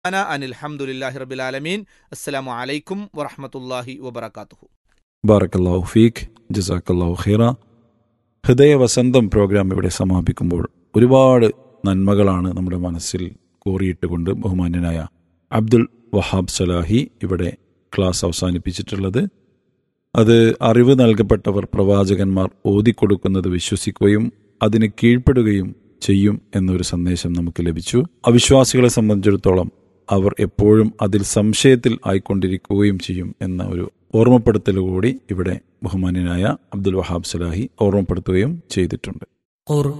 അന അനിൽഹമുല്ലാഹി റബിലാലമീൻ അസ്സലാമു അലൈക്കും വറഹമത്തല്ലാഹി വബർക്കാത്തുഹു ബാറക്കല്ലാഹു ഫീഖ് ജസാക്കല്ലാഹു ഖീറ ഹൃദയവസന്തം പ്രോഗ്രാം ഇവിടെ സമാപിക്കുമ്പോൾ ഒരുപാട് നന്മകളാണ് നമ്മുടെ മനസ്സിൽ കോറിയിട്ടുകൊണ്ട് ബഹുമാന്യനായ അബ്ദുൽ വഹാബ് സലാഹി ഇവിടെ ക്ലാസ് അവസാനിപ്പിച്ചിട്ടുള്ളത് അത് അറിവ് നൽകപ്പെട്ടവർ പ്രവാചകന്മാർ ഓതിക്കൊടുക്കുന്നത് വിശ്വസിക്കുകയും അതിന് കീഴ്പ്പെടുകയും ചെയ്യും എന്നൊരു സന്ദേശം നമുക്ക് ലഭിച്ചു അവിശ്വാസികളെ സംബന്ധിച്ചിടത്തോളം അവർ എപ്പോഴും അതിൽ സംശയത്തിൽ ആയിക്കൊണ്ടിരിക്കുകയും ചെയ്യും എന്ന ഒരു ഓർമ്മപ്പെടുത്തൽ കൂടി ഇവിടെ ബഹുമാന്യനായ അബ്ദുൽ വഹാബ് സലാഹി ഓർമ്മപ്പെടുത്തുകയും ചെയ്തിട്ടുണ്ട്